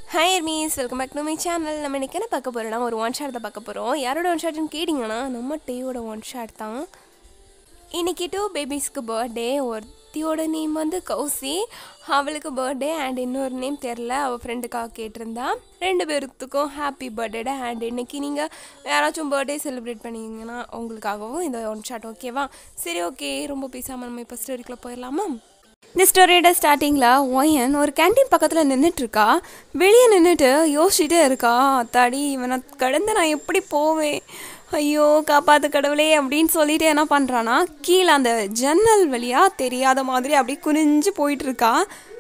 hi எர்மீஸ் welcome back to my channel நம்ம இன்றைக்கி என்ன பார்க்க போகிறோம்னா ஒரு ஒன் ஷாட் தான் பார்க்க போகிறோம் யாரோட ஒன் ஷாட்னு கேட்டிங்கன்னா நம்ம டேயோட ஒன் ஷாட் தான் இன்னைக்கு டூ பேபிஸ்க்கு பர்த்டே ஒருத்தியோட நேம் வந்து கௌசி அவளுக்கு பர்த்டே அண்ட் இன்னொரு நேம் தெரில அவள் ஃப்ரெண்டுக்காக கேட்டிருந்தா ரெண்டு பேர்த்துக்கும் ஹாப்பி பர்த்டே அண்ட் இன்னைக்கு நீங்கள் யாராச்சும் பர்த்டே செலிப்ரேட் பண்ணீங்கன்னா உங்களுக்காகவும் இந்த ஒன் ஷாட் ஓகேவா சரி ஓகே ரொம்ப பேசாமல் நம்ம இப்போ ஸ்டோரிக்குள்ளே போயிடலாமா இந்த ஸ்டோரியோட ஸ்டார்டிங்கில் ஒயன் ஒரு கேண்டீன் பக்கத்தில் நின்றுட்டு இருக்கா வெளியே நின்றுட்டு யோசிச்சுட்டே இருக்கா தடி இவனை கடந்து நான் எப்படி போவேன் ஐயோ காப்பாத்து கடவுளே அப்படின்னு சொல்லிட்டு என்ன பண்ணுறான்னா கீழே அந்த ஜன்னல் வழியாக தெரியாத மாதிரி அப்படியே குனிஞ்சு போயிட்டு இருக்கா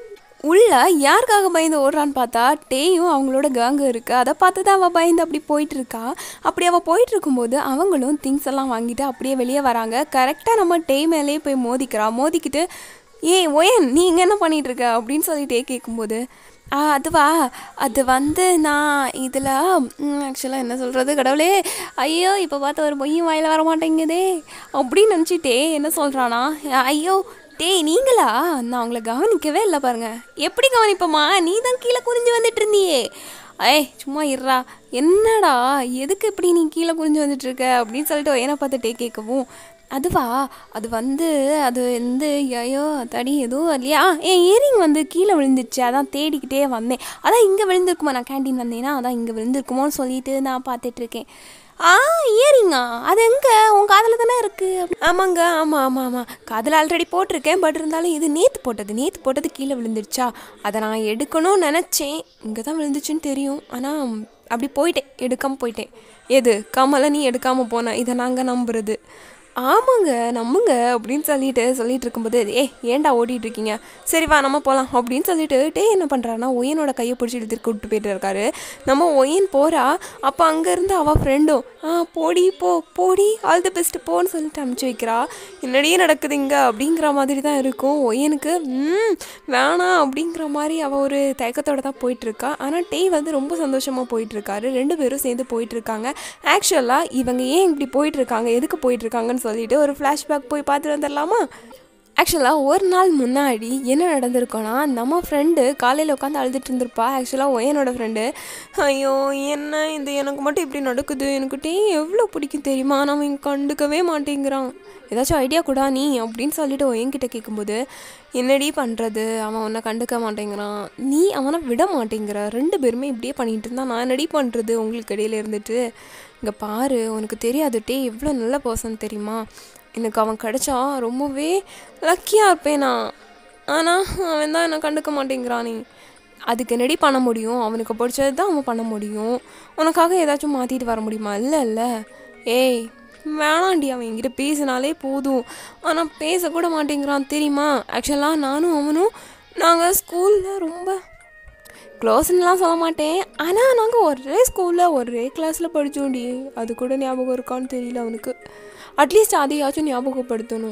உள்ள யாருக்காக பயந்து ஓடுறான்னு பார்த்தா டேயும் அவங்களோட கேங்கு இருக்கு அதை பார்த்து தான் அவள் பயந்து அப்படி போயிட்டு இருக்கா அப்படி அவள் போயிட்டு இருக்கும்போது அவங்களும் திங்ஸ் எல்லாம் வாங்கிட்டு அப்படியே வெளியே வராங்க கரெக்டாக நம்ம டே மேலேயே போய் மோதிக்கிறா மோதிக்கிட்டு ஏய் ஒயன் நீ இங்கே என்ன பண்ணிட்டு இருக்க அப்படின்னு சொல்லிட்டே கேட்கும்போது ஆ அதுவா அது வந்து நான் இதில் ஆக்சுவலாக என்ன சொல்கிறது கடவுளே ஐயோ இப்போ பார்த்து ஒரு பொய்யும் வாயில் வர மாட்டேங்குதே அப்படின்னு நினச்சிட்டே என்ன சொல்கிறானா ஐயோ டேய் நீங்களா நான் உங்களை கவனிக்கவே இல்லை பாருங்க எப்படி கவனிப்போமா நீ தான் கீழே குனிஞ்சு வந்துட்டு இருந்தியே ஏய் சும்மா இருறா என்னடா எதுக்கு இப்படி நீ கீழே குனிஞ்சு வந்துட்டு இருக்க அப்படின்னு சொல்லிட்டு என்ன பார்த்துட்டே கேட்கவும் அதுவா அது வந்து அது வந்து ஐயோ தடி எதுவும் இல்லையா என் இயரிங் வந்து கீழே விழுந்துச்சு அதான் தேடிக்கிட்டே வந்தேன் அதான் இங்கே விழுந்திருக்குமா நான் கேண்டீன் வந்தேன்னா அதான் இங்கே விழுந்திருக்குமோன்னு சொல்லிட்டு நான் பார்த்துட்டு இருக்கேன் ஆ இயரிங்கா அது எங்கே உன் காதில் தானே இருக்குது ஆமாங்க ஆமாம் ஆமாம் ஆமாம் காதில் ஆல்ரெடி போட்டிருக்கேன் பட் இருந்தாலும் இது நேற்று போட்டது நேற்று போட்டது கீழே விழுந்துருச்சா அதை நான் எடுக்கணும்னு நினச்சேன் இங்கே தான் விழுந்துச்சுன்னு தெரியும் ஆனால் அப்படி போயிட்டேன் எடுக்காமல் போயிட்டேன் எது கமலை நீ எடுக்காமல் போன இதை நாங்கள் நம்புறது ஆமாங்க நம்புங்க அப்படின்னு சொல்லிட்டு சொல்லிட்டு இருக்கும்போது ஏ ஏன்டா ஓடிட்டு இருக்கீங்க சரி வா நம்ம போகலாம் அப்படின்னு சொல்லிட்டு டே என்ன பண்ணுறான்னா ஒயனோட கையை பிடிச்சி இழுத்துட்டு கூப்பிட்டு போயிட்டு இருக்காரு நம்ம ஒயன் போகிறா அப்போ அங்கேருந்து அவள் ஃப்ரெண்டும் ஆ போடி போ போடி ஆல் தி பெஸ்ட் போன்னு சொல்லிட்டு அனுப்பிச்சி வைக்கிறா என்னடியே நடக்குது இங்கே அப்படிங்கிற மாதிரி தான் இருக்கும் ஒயனுக்கு ம் வேணாம் அப்படிங்கிற மாதிரி அவள் ஒரு தயக்கத்தோட தான் போயிட்டுருக்கா ஆனால் டே வந்து ரொம்ப சந்தோஷமாக போயிட்டுருக்காரு ரெண்டு பேரும் சேர்ந்து போயிட்டுருக்காங்க ஆக்சுவலாக இவங்க ஏன் இப்படி போயிட்டுருக்காங்க எதுக்கு போயிட்டுருக்காங்கன்னு சொல்லிட்டு ஒரு ஃப்ளாஷ்பேக் போய் பார்த்துட்டு வந்துடலாமா ஆக்சுவலாக ஒரு நாள் முன்னாடி என்ன நடந்திருக்கோன்னா நம்ம ஃப்ரெண்டு காலையில் உட்காந்து அழுதுட்டு இருந்திருப்பா ஆக்சுவலாக ஒயனோட ஃப்ரெண்டு ஐயோ என்ன இது எனக்கு மட்டும் இப்படி நடக்குது எனக்கு டே எவ்வளோ பிடிக்கும் தெரியுமா நம்ம இங்கே கண்டுக்கவே மாட்டேங்கிறான் ஏதாச்சும் ஐடியா கூடா நீ அப்படின்னு சொல்லிட்டு ஒயன்கிட்ட கேட்கும்போது என்னடி பண்ணுறது அவன் உன்னை கண்டுக்க மாட்டேங்கிறான் நீ அவனை விட மாட்டேங்கிற ரெண்டு பேருமே இப்படியே பண்ணிகிட்டு இருந்தா நான் என்னடி பண்ணுறது உங்களுக்கு இடையில இருந்துட்டு இங்கே பாரு உனக்கு தெரியாது டே எவ்வளோ நல்ல பர்சன் தெரியுமா எனக்கு அவன் கிடைச்சா ரொம்பவே லக்கியாக இருப்பேன் நான் ஆனால் அவன் தான் என்னை கண்டுக்க மாட்டேங்கிறானே அதுக்கு என்னடி பண்ண முடியும் அவனுக்கு பிடிச்சது தான் அவன் பண்ண முடியும் உனக்காக ஏதாச்சும் மாற்றிட்டு வர முடியுமா இல்லை இல்லை ஏய் வேணாண்டி அவன் என்கிட்ட பேசினாலே போதும் ஆனால் பேசக்கூட மாட்டேங்கிறான் தெரியுமா ஆக்சுவலாக நானும் அவனும் நாங்கள் ஸ்கூலில் ரொம்ப க்ளோஸ்ன்னுலாம் சொல்ல மாட்டேன் ஆனால் நாங்கள் ஒரே ஸ்கூலில் ஒரே கிளாஸில் படித்தோண்டி அது கூட ஞாபகம் இருக்கான்னு தெரியல அவனுக்கு அட்லீஸ்ட் அதையாச்சும் ஞாபகப்படுத்தணும்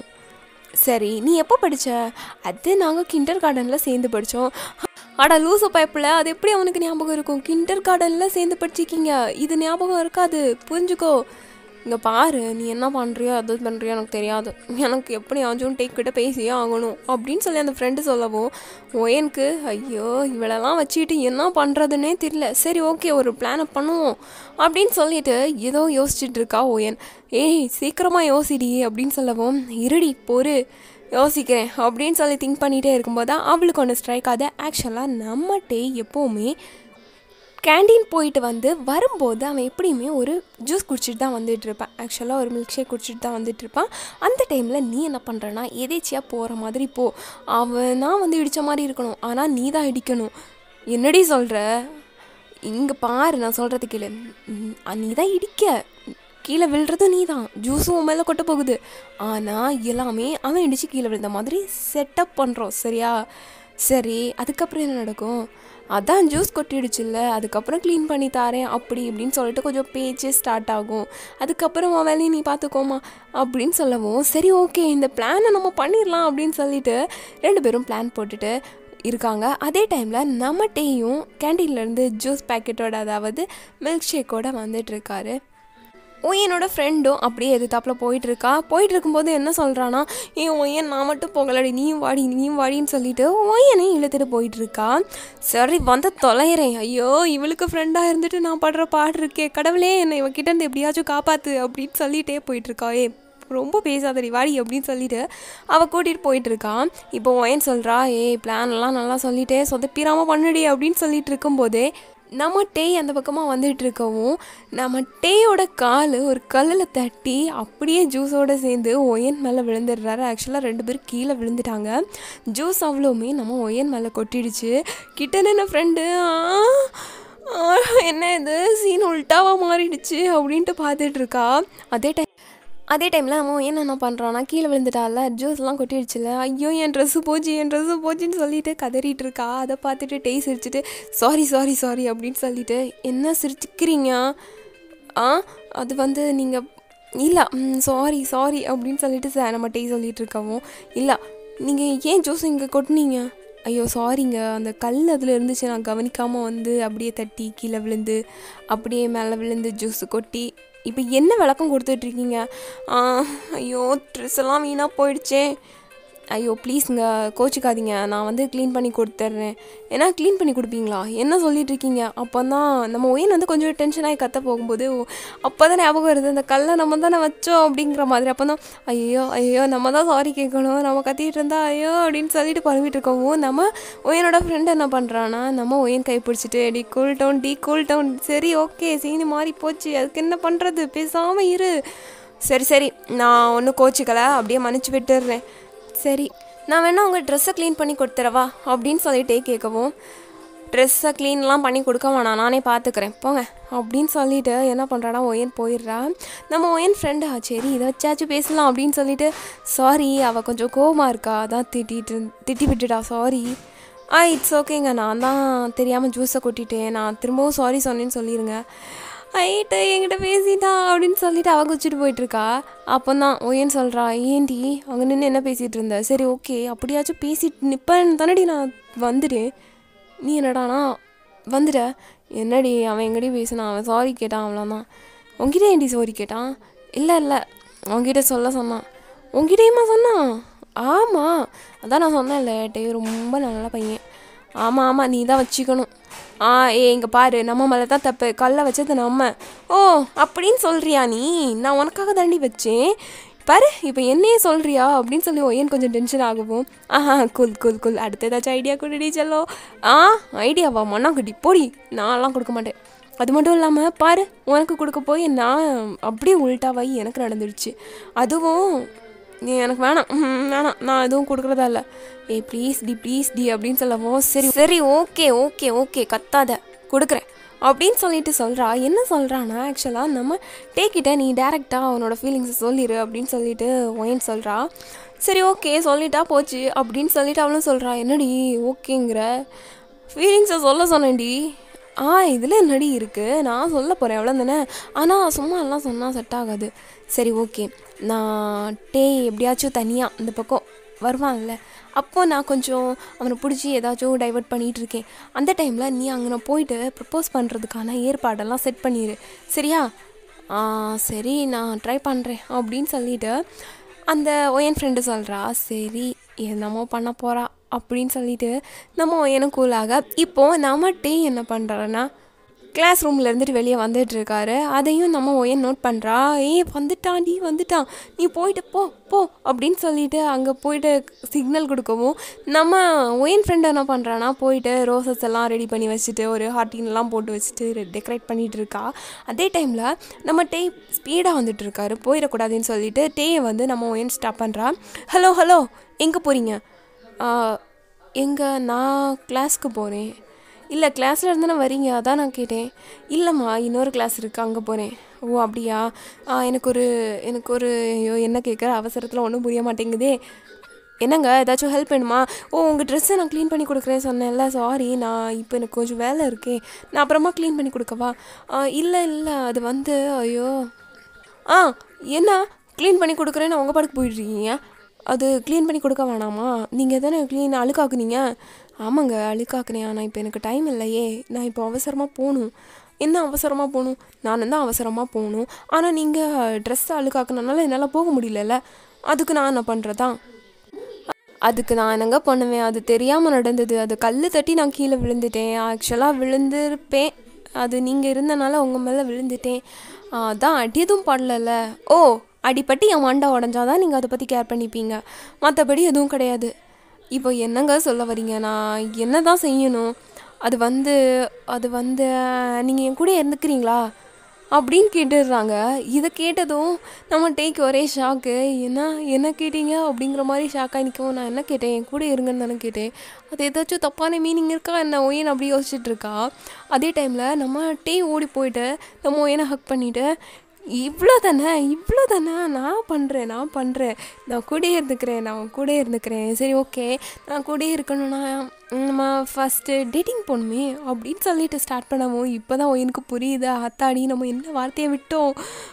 சரி நீ எப்போ படித்த அது நாங்கள் கிண்டர் கார்டனில் சேர்ந்து படித்தோம் அடா லூசு பைப்பில் அது எப்படி அவனுக்கு ஞாபகம் இருக்கும் கிண்டர் கார்டனில் சேர்ந்து படிச்சிருக்கீங்க இது ஞாபகம் இருக்காது புரிஞ்சுக்கோ இங்கே பாரு நீ என்ன பண்ணுறியோ அது பண்ணுறியோ எனக்கு தெரியாது எனக்கு எப்படியாச்சும் டேக் கிட்ட பேசியே ஆகணும் அப்படின்னு சொல்லி அந்த ஃப்ரெண்டு சொல்லவும் ஒயனுக்கு ஐயோ இவளெல்லாம் வச்சுக்கிட்டு என்ன பண்ணுறதுன்னே தெரியல சரி ஓகே ஒரு பிளானை பண்ணுவோம் அப்படின்னு சொல்லிட்டு ஏதோ யோசிச்சுட்டு இருக்கா ஒயன் ஏய் சீக்கிரமாக யோசிடி அப்படின்னு சொல்லவும் இருடி பொறு யோசிக்கிறேன் அப்படின்னு சொல்லி திங்க் பண்ணிகிட்டே இருக்கும்போது தான் அவளுக்கு ஒன்று ஸ்ட்ரைக் ஆகுது ஆக்சுவலாக நம்ம டே எப்போவுமே கேண்டீன் போயிட்டு வந்து வரும்போது அவன் எப்படியுமே ஒரு ஜூஸ் குடிச்சிட்டு தான் வந்துட்டு இருப்பான் ஆக்சுவலாக ஒரு மில்க் ஷேக் குடிச்சிட்டு தான் வந்துட்டு இருப்பான் அந்த டைமில் நீ என்ன பண்ணுறனா எதேச்சியாக போகிற மாதிரி போ அவனா வந்து இடித்த மாதிரி இருக்கணும் ஆனால் நீ தான் இடிக்கணும் என்னடி சொல்கிற இங்கே பாரு நான் சொல்கிறது கேளு நீ தான் இடிக்க கீழே விழுறது நீ தான் ஜூஸும் உன் மேலே கொட்ட போகுது ஆனால் எல்லாமே அவன் இடித்து கீழே விழுந்த மாதிரி செட்டப் பண்ணுறோம் சரியா சரி அதுக்கப்புறம் என்ன நடக்கும் அதான் ஜூஸ் கொட்டிடுச்சுல்ல அதுக்கப்புறம் க்ளீன் பண்ணி தாரேன் அப்படி இப்படின்னு சொல்லிட்டு கொஞ்சம் பேச்சு ஸ்டார்ட் ஆகும் அதுக்கப்புறம் உன் வேலையை நீ பார்த்துக்கோமா அப்படின்னு சொல்லவும் சரி ஓகே இந்த பிளானை நம்ம பண்ணிடலாம் அப்படின்னு சொல்லிட்டு ரெண்டு பேரும் பிளான் போட்டுட்டு இருக்காங்க அதே டைமில் நம்ம டேயும் கேண்டீன்லேருந்து ஜூஸ் பேக்கெட்டோட அதாவது மில்க் ஷேக்கோட வந்துட்டுருக்காரு ஒய்யனோட ஃப்ரெண்டும் அப்படியே எதிர்த்தாப்புல போயிட்டு இருக்கா போயிட்டு இருக்கும்போது என்ன சொல்கிறான்னா ஏன் ஒய்யன் நான் மட்டும் போகலடி நீயும் வாடி நீயும் வாடின்னு சொல்லிட்டு ஒய்யனையும் இழுத்துட்டு போயிட்டு இருக்கா சரி வந்து தொலைகிறேன் ஐயோ இவளுக்கு ஃப்ரெண்டாக இருந்துட்டு நான் படுற பாடு இருக்கே கடவுளே என்னை இவகிட்ட இருந்து எப்படியாச்சும் காப்பாத்து அப்படின்னு சொல்லிட்டே போயிட்டு இருக்கா ஏ ரொம்ப பேசாதடி வாடி அப்படின்னு சொல்லிட்டு அவள் கூட்டிகிட்டு போயிட்டு இருக்கான் இப்போ ஒயன் சொல்கிறா ஏய் பிளான் எல்லாம் நல்லா சொல்லிட்டே சொதப்பிராமல் பண்ணுடி அப்படின்னு சொல்லிட்டு இருக்கும்போதே நம்ம டேய் அந்த பக்கமாக வந்துட்டு இருக்கவும் நம்ம டேயோட கால் ஒரு கல்லில் தட்டி அப்படியே ஜூஸோடு சேர்ந்து ஒயன் மேலே விழுந்துடுறாரு ஆக்சுவலாக ரெண்டு பேரும் கீழே விழுந்துட்டாங்க ஜூஸ் அவ்வளோவுமே நம்ம ஒயன் மேலே கொட்டிடுச்சு கிட்ட நின்ன ஃப்ரெண்டு என்ன இது சீன் உல்ட்டாவாக மாறிடுச்சு அப்படின்ட்டு பார்த்துட்டு இருக்கா அதே டைம் அதே டைமில் அவன் என்ன என்ன பண்ணுறான்னா கீழே விழுந்துட்டால ஜூஸ்லாம் கொட்டிடுச்சுல ஐயோ என் ட்ரெஸ்ஸு போச்சு என் ட்ரெஸ்ஸு போச்சுன்னு சொல்லிட்டு கதறிட்டு இருக்கா அதை பார்த்துட்டு டேய் சிரிச்சிட்டு சாரி சாரி சாரி அப்படின்னு சொல்லிட்டு என்ன சிரிச்சுக்கிறீங்க ஆ அது வந்து நீங்கள் இல்லை சாரி சாரி அப்படின்னு சொல்லிட்டு சார் நம்ம டேய் சொல்லிட்டு இருக்கவும் இல்லை நீங்கள் ஏன் ஜூஸ் இங்கே கொட்டினீங்க ஐயோ சாரிங்க அந்த கல் அதில் இருந்துச்சு நான் கவனிக்காமல் வந்து அப்படியே தட்டி கீழே விழுந்து அப்படியே மேலே விழுந்து ஜூஸ் கொட்டி இப்போ என்ன விளக்கம் கொடுத்துட்ருக்கீங்க ஐயோ ட்ரெஸ் எல்லாம் வீணாக போயிடுச்சே ஐயோ ப்ளீஸுங்க கோச்சிக்காதீங்க நான் வந்து க்ளீன் பண்ணி கொடுத்துட்றேன் ஏன்னா க்ளீன் பண்ணி கொடுப்பீங்களா என்ன சொல்லிட்டு இருக்கீங்க அப்போ தான் நம்ம ஒயின் வந்து கொஞ்சம் டென்ஷன் ஆகி கத்த போகும்போது அப்போ தான் ஞாபகம் வருது அந்த கல்லை நம்ம தானே வச்சோம் அப்படிங்கிற மாதிரி அப்போ தான் ஐயோ ஐயோ நம்ம தான் சாரி கேட்கணும் நம்ம கத்திட்டு இருந்தா ஐயோ அப்படின்னு சொல்லிட்டு பரவிட்டு இருக்கவும் நம்ம ஒயனோட ஃப்ரெண்ட் என்ன பண்ணுறான்னா நம்ம ஒயன் கை பிடிச்சிட்டு டி கூல் டவுன் டி கூல் டவுன் சரி ஓகே சீனு மாறி போச்சு அதுக்கு என்ன பண்ணுறது பேசாமல் இரு சரி சரி நான் ஒன்றும் கோச்சிக்கலை அப்படியே மன்னிச்சு விட்டுடுறேன் சரி நான் வேணா உங்கள் ட்ரெஸ்ஸை க்ளீன் பண்ணி கொடுத்துறவா அப்படின்னு சொல்லிட்டே கேட்கவும் ட்ரெஸ்ஸை க்ளீன்லாம் பண்ணி கொடுக்க வேணாம் நானே பார்த்துக்கிறேன் போங்க அப்படின்னு சொல்லிட்டு என்ன பண்ணுறானா ஒயன் போயிடுறா நம்ம ஒயன் ஃப்ரெண்டு சரி இதை வச்சாச்சும் பேசலாம் அப்படின்னு சொல்லிட்டு சாரி அவள் கொஞ்சம் கோவமாக இருக்கா அதான் திட்டிட்டு திட்டி விட்டுடா சாரி ஆ இட்ஸ் ஓகேங்க நான் தான் தெரியாமல் ஜூஸை கொட்டிட்டேன் நான் திரும்பவும் சாரி சொன்னேன்னு சொல்லிடுங்க ஐட்டு என்கிட்ட பேசிட்டா அப்படின்னு சொல்லிட்டு அவ குச்சிட்டு போயிட்டுருக்கா அப்போ தான் ஓயன்னு சொல்கிறா ஏண்டி அங்கே நின்று என்ன பேசிகிட்டு இருந்த சரி ஓகே அப்படியாச்சும் பேசிட்டு நிப்பேன் தானடி நான் வந்துட்டேன் நீ என்னடானா வந்துட என்னடி அவன் எங்கடி பேசினான் அவன் சாரி கேட்டான் அவ்வளோதான் உங்ககிட்ட ஏண்டி சாரி கேட்டான் இல்லை இல்லை உங்ககிட்ட சொல்ல சொன்னான் உங்ககிட்டயுமா சொன்னான் ஆமாம் அதான் நான் சொன்னேன்ல டே ரொம்ப நல்ல பையன் ஆமாம் ஆமாம் நீ தான் வச்சுக்கணும் ஆ ஏ இங்கே பாரு நம்ம மேலே தான் தப்பு கல்லை வச்சது நம்ம ஓ அப்படின்னு சொல்கிறியா நீ நான் உனக்காக தாண்டி வச்சேன் பாரு இப்போ என்னையே சொல்கிறியா அப்படின்னு சொல்லி ஒயன் கொஞ்சம் டென்ஷன் ஆகவும் ஆஹா குல் குல் குல் அடுத்த ஏதாச்சும் ஐடியா கொடுடி செல்லோ ஆ ஐடியாவா மண்ணாங்குட்டி போடி நான்லாம் கொடுக்க மாட்டேன் அது மட்டும் இல்லாமல் பாரு உனக்கு கொடுக்க போய் நான் அப்படியே உள்டாவாகி எனக்கு நடந்துடுச்சு அதுவும் நீ எனக்கு வேணாம் ம், வேணாம் நான் எதுவும் கொடுக்குறதா இல்லை ஏய் ப்ளீஸ் டி ப்ளீஸ் டி அப்படின்னு சொல்லவும் சரி சரி ஓகே ஓகே ஓகே கத்தாத கொடுக்குறேன் அப்படின்னு சொல்லிட்டு சொல்கிறா என்ன சொல்கிறான்னா ஆக்சுவலாக நம்ம டேக்கிட்ட நீ டேரெக்டாக அவனோட ஃபீலிங்ஸை சொல்லிடு அப்படின்னு சொல்லிட்டு ஒயின் சொல்கிறா சரி ஓகே சொல்லிட்டா போச்சு அப்படின்னு சொல்லிட்டு அவளும் சொல்கிறா என்னடி ஓகேங்கிற ஃபீலிங்ஸை சொல்ல சொன்னேன்டி ஆ இதில் என்னடி இருக்குது நான் சொல்ல போகிறேன் அவ்வளோ தானே ஆனால் சும்மா எல்லாம் சொன்னால் செட் ஆகாது சரி ஓகே நான் டே எப்படியாச்சும் தனியாக இந்த பக்கம் வருவான்ல அப்போ நான் கொஞ்சம் அவனை பிடிச்சி ஏதாச்சும் டைவர்ட் பண்ணிகிட்டு இருக்கேன் அந்த டைமில் நீ அங்கே போயிட்டு ப்ரப்போஸ் பண்ணுறதுக்கான ஏற்பாடெல்லாம் செட் பண்ணிடு சரியா ஆ சரி நான் ட்ரை பண்ணுறேன் அப்படின்னு சொல்லிட்டு அந்த ஒயன் ஃப்ரெண்டு சொல்கிறா சரி என்னமோ பண்ண போகிறா அப்படின்னு சொல்லிட்டு நம்ம ஒயனும் கூலாக இப்போது நம்ம டே என்ன பண்ணுறாருன்னா கிளாஸ் ரூமில் இருந்துட்டு வெளியே வந்துட்டு இருக்காரு அதையும் நம்ம ஒயன் நோட் பண்ணுறா ஏய் வந்துட்டான்டி வந்துட்டான் நீ போயிட்டு போ போ அப்படின்னு சொல்லிட்டு அங்கே போயிட்டு சிக்னல் கொடுக்கவும் நம்ம ஒயன் ஃப்ரெண்ட் என்ன பண்ணுறான்னா போயிட்டு ரோசஸ் எல்லாம் ரெடி பண்ணி வச்சுட்டு ஒரு ஹார்டின்லாம் போட்டு வச்சுட்டு டெக்கரேட் பண்ணிட்டு இருக்கா அதே டைமில் நம்ம டே ஸ்பீடாக வந்துட்டு இருக்காரு போயிடக்கூடாதுன்னு சொல்லிட்டு டேயை வந்து நம்ம ஒயன் ஸ்டாப் பண்ணுறா ஹலோ ஹலோ எங்கே போகிறீங்க எங்கே நான் கிளாஸ்க்கு போகிறேன் இல்லை கிளாஸில் இருந்து நான் வரீங்க அதான் நான் கேட்டேன் இல்லைம்மா இன்னொரு கிளாஸ் இருக்குது அங்கே போகிறேன் ஓ அப்படியா ஆ எனக்கு ஒரு எனக்கு ஒரு ஐயோ என்ன கேட்குற அவசரத்தில் ஒன்றும் புரிய மாட்டேங்குதே என்னங்க ஏதாச்சும் ஹெல்ப் வேணுமா ஓ உங்கள் ட்ரெஸ்ஸை நான் க்ளீன் பண்ணி கொடுக்குறேன் சொன்னேன்ல சாரி நான் இப்போ எனக்கு கொஞ்சம் வேலை இருக்கே நான் அப்புறமா க்ளீன் பண்ணி கொடுக்கவா ஆ, இல்லை இல்லை அது வந்து ஐயோ ஆ என்ன க்ளீன் பண்ணி கொடுக்குறேன்னு உங்கள் பாட்டுக்கு போயிடுறீங்க அது க்ளீன் பண்ணி கொடுக்க வேணாமா நீங்கள் தானே க்ளீன் அழுக்காக்குனீங்க ஆமாங்க அழுக்காக்குனேன் ஆனால் இப்போ எனக்கு டைம் இல்லையே நான் இப்போ அவசரமாக போகணும் என்ன அவசரமாக போகணும் நானும் தான் அவசரமாக போகணும் ஆனால் நீங்கள் ட்ரெஸ் அழுக்காக்குனனால என்னால் போக முடியலல்ல அதுக்கு நான் என்ன பண்ணுறதா அதுக்கு நான் என்னங்க பண்ணுவேன் அது தெரியாமல் நடந்தது அது கல் தட்டி நான் கீழே விழுந்துட்டேன் ஆக்சுவலாக விழுந்திருப்பேன் அது நீங்கள் இருந்தனால உங்கள் மேலே விழுந்துட்டேன் அதான் அடி எதுவும் படலல்ல ஓ அடிப்பட்டு என் மண்டை உடஞ்சாதான் நீங்கள் அதை பற்றி கேர் பண்ணிப்பீங்க மற்றபடி எதுவும் கிடையாது இப்போ என்னங்க சொல்ல வரீங்க நான் என்ன தான் செய்யணும் அது வந்து அது வந்து நீங்கள் என் கூட இருந்துக்கிறீங்களா அப்படின்னு கேட்டுடுறாங்க இதை கேட்டதும் நம்ம டேக் ஒரே ஷாக்கு என்ன என்ன கேட்டீங்க அப்படிங்கிற மாதிரி ஷாக்காக நிற்கவும் நான் என்ன கேட்டேன் என் கூட இருங்கன்னு தானே கேட்டேன் அது ஏதாச்சும் தப்பான மீனிங் இருக்கா என்ன ஒயன் அப்படி யோசிச்சுட்டு இருக்கா அதே டைமில் நம்ம டே ஓடி போயிட்டு நம்ம ஒயனை ஹக் பண்ணிவிட்டு இவ்வளோ தானே இவ்வளோ தானே நான் பண்ணுறேன் நான் பண்ணுறேன் நான் கூடயே இருந்துக்கிறேன் நான் கூடயே இருந்துக்கிறேன் சரி ஓகே நான் கூடயே இருக்கணும்னா நம்ம ஃபஸ்ட்டு டேட்டிங் போகணுமே அப்படின்னு சொல்லிட்டு ஸ்டார்ட் பண்ணவும் இப்போ தான் எனக்கு புரியுது அத்தாடி நம்ம என்ன வார்த்தையை விட்டோம்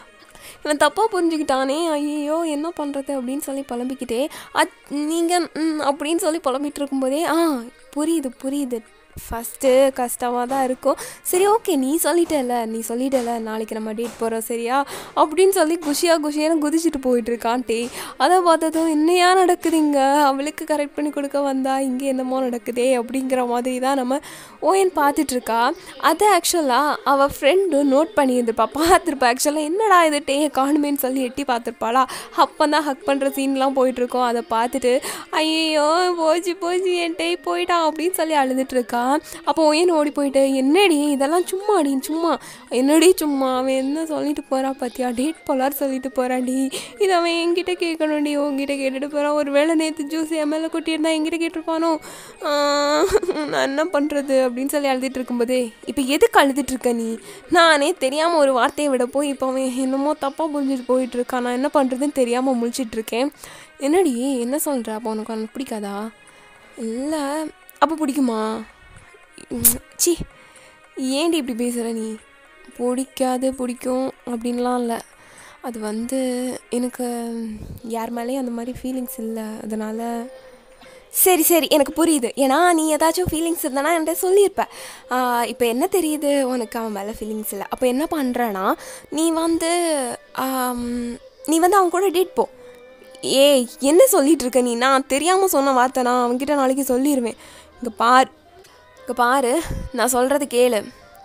இவன் தப்பாக புரிஞ்சுக்கிட்டானே ஐயோ என்ன பண்ணுறது அப்படின்னு சொல்லி புலம்பிக்கிட்டே அத் நீங்கள் அப்படின்னு சொல்லி புலம்பிட்டு இருக்கும்போதே ஆ புரியுது புரியுது ஃபஸ்ட்டு கஷ்டமாக தான் இருக்கும் சரி ஓகே நீ சொல்லிட்டல நீ சொல்லிட்டல நாளைக்கு நம்ம டேட் போகிறோம் சரியா அப்படின்னு சொல்லி குஷியாக குஷியாக குதிச்சுட்டு போயிட்டுருக்கான் டே அதை பார்த்ததும் என்னையா நடக்குதுங்க அவளுக்கு கரெக்ட் பண்ணி கொடுக்க வந்தா இங்கே என்னமோ நடக்குதே அப்படிங்கிற மாதிரி தான் நம்ம ஓஎன் பார்த்துட்ருக்கா அதை ஆக்சுவலாக அவள் ஃப்ரெண்டு நோட் பண்ணியிருந்திருப்பா பார்த்துருப்பா ஆக்சுவலாக என்னடா இது டேயை காணுமேன்னு சொல்லி எட்டி பார்த்துருப்பாளா அப்போ தான் ஹக் பண்ணுற சீன்லாம் போயிட்டுருக்கோம் அதை பார்த்துட்டு ஐயோ போச்சு போச்சு என் டே போயிட்டான் அப்படின்னு சொல்லி அழுதுட்டு இருக்கா அப்போ ஒயன் ஓடி போயிட்டு என்னடி இதெல்லாம் சும்மா அடி சும்மா என்னடி சும்மா அவன் என்ன சொல்லிட்டு போறா பார்த்தியா டேட் போலார் சொல்லிட்டு போறான்டி இது அவன் என்கிட்ட கேட்கணும்டி உங்ககிட்ட கேட்டுட்டு போறான் ஒரு வேளை நேற்று ஜூஸ் என் மேலே கொட்டியிருந்தா என்கிட்ட கேட்டிருப்பானோ ஆஹ், நான் என்ன பண்ணுறது அப்படின்னு சொல்லி அழுதுட்டு இருக்கும்போதே இப்போ எதுக்கு அழுதுட்டு இருக்க நீ நானே தெரியாமல் ஒரு வார்த்தையை விட போய் இப்போ அவன் என்னமோ தப்பாக புரிஞ்சுட்டு போயிட்டு இருக்கான் நான் என்ன பண்ணுறதுன்னு தெரியாமல் முழிச்சிட்டு இருக்கேன் என்னடி என்ன சொல்கிற அப்போ உனக்கு அவனுக்கு பிடிக்காதா இல்லை அப்போ பிடிக்குமா உம், சி ஏன்டி இப்படி பேசுகிற நீ பிடிக்காது பிடிக்கும் அப்படின்லாம் இல்லை அது வந்து எனக்கு யார் மேலேயும் அந்த மாதிரி ஃபீலிங்ஸ் இல்லை அதனால் சரி சரி எனக்கு புரியுது ஏன்னா நீ ஏதாச்சும் ஃபீலிங்ஸ் இருந்தானா என்கிட்ட சொல்லியிருப்ப இப்போ என்ன தெரியுது உனக்கு அவன் மேலே ஃபீலிங்ஸ் இல்லை அப்போ என்ன பண்ணுறேன்னா நீ வந்து ஆம், நீ வந்து அவன் கூட டேட் போ ஏய் என்ன சொல்லிட்டு இருக்க நீ நான் தெரியாமல் சொன்ன வார்த்தை நான் அவன்கிட்ட நாளைக்கு சொல்லிடுவேன் இங்கே பார் இங்கே பாரு நான் சொல்கிறது கேளு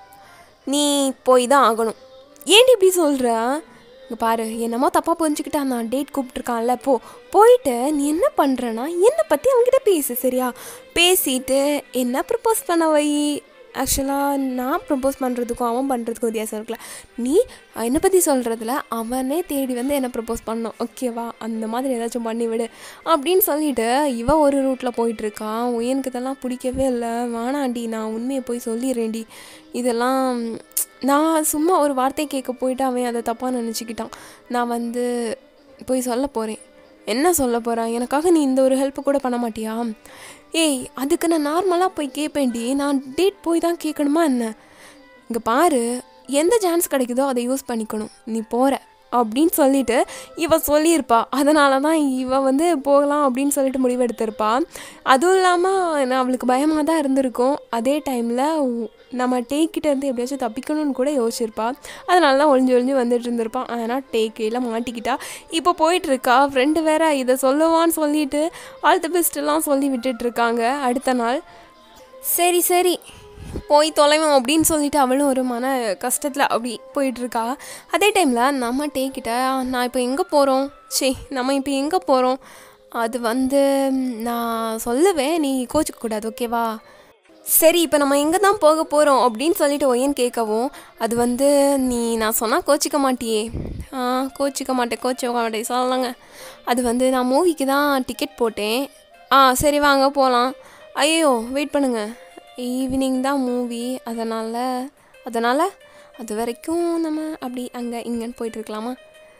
நீ போய் தான் ஆகணும் ஏன்டி இப்படி சொல்கிற இங்கே பாரு என்னமோ தப்பாக புரிஞ்சுக்கிட்டா நான் டேட் கூப்பிட்ருக்கான்ல போ போயிட்டு நீ என்ன பண்ணுறனா என்னை பற்றி அவன்கிட்ட பேசு சரியா பேசிட்டு என்ன ப்ரப்போஸ் பண்ண வை ஆக்சுவலாக நான் ப்ரப்போஸ் பண்ணுறதுக்கும் அவன் பண்ணுறதுக்கும் வித்தியாசம் இருக்குல்ல நீ என்னை பற்றி சொல்கிறதுல அவனே தேடி வந்து என்னை ப்ரப்போஸ் பண்ணோம் ஓகேவா அந்த மாதிரி ஏதாச்சும் பண்ணி விடு அப்படின்னு சொல்லிட்டு இவ ஒரு ரூட்டில் போயிட்டுருக்கான் எனக்கு இதெல்லாம் பிடிக்கவே இல்லை வேணாண்டி நான் உண்மையை போய் சொல்லிடுறேன்டி இதெல்லாம் நான் சும்மா ஒரு வார்த்தை கேட்க போயிட்டு அவன் அதை தப்பாக நினச்சிக்கிட்டான் நான் வந்து போய் சொல்ல போகிறேன் என்ன சொல்ல போகிறான் எனக்காக நீ இந்த ஒரு ஹெல்ப் கூட பண்ண மாட்டியா ஏய் அதுக்கு நான் நார்மலாக போய் கேட்பேன்டி நான் டேட் போய் தான் கேட்கணுமா என்ன இங்கே பாரு எந்த சான்ஸ் கிடைக்குதோ அதை யூஸ் பண்ணிக்கணும் நீ போகிற அப்படின்னு சொல்லிட்டு இவ சொல்லியிருப்பா அதனால தான் இவ வந்து போகலாம் அப்படின்னு சொல்லிட்டு முடிவெடுத்திருப்பா அதுவும் இல்லாமல் அவளுக்கு பயமாக தான் இருந்திருக்கும் அதே டைமில் நம்ம டேக்கிட்ட இருந்து எப்படியாச்சும் தப்பிக்கணும்னு கூட யோசிச்சிருப்பா அதனால தான் ஒளிஞ்சு ஒளிஞ்சு வந்துட்டு இருந்திருப்பான் ஆனால் டேக்கையில் மாட்டிக்கிட்டா இப்போ போயிட்டுருக்கா ஃப்ரெண்டு வேற இதை சொல்லுவான்னு சொல்லிட்டு ஆல் தி பெஸ்ட்லாம் சொல்லி விட்டுட்டு இருக்காங்க அடுத்த நாள் சரி சரி போய் தொலைவோம் அப்படின்னு சொல்லிட்டு அவளும் ஒரு மன கஷ்டத்தில் அப்படி போயிட்டுருக்கா அதே டைமில் நம்ம டேக்கிட்ட நான் இப்போ எங்கே போகிறோம் சே நம்ம இப்போ எங்கே போகிறோம் அது வந்து நான் சொல்லுவேன் நீ கோச்சிக்க கூடாது ஓகேவா சரி இப்போ நம்ம எங்கே தான் போக போகிறோம் அப்படின்னு சொல்லிட்டு ஒய்யன் கேட்கவும் அது வந்து நீ நான் சொன்னால் கோச்சிக்க மாட்டியே ஆ கோச்சிக்க மாட்டேன் கோச்சிக்க மாட்டேன் சொல்லலாங்க அது வந்து நான் மூவிக்கு தான் டிக்கெட் போட்டேன் ஆ சரி வாங்க போகலாம் ஐயோ வெயிட் பண்ணுங்க ஈவினிங் தான் மூவி அதனால் அதனால் அது வரைக்கும் நம்ம அப்படி அங்கே இங்கேன்னு போயிட்டுருக்கலாமா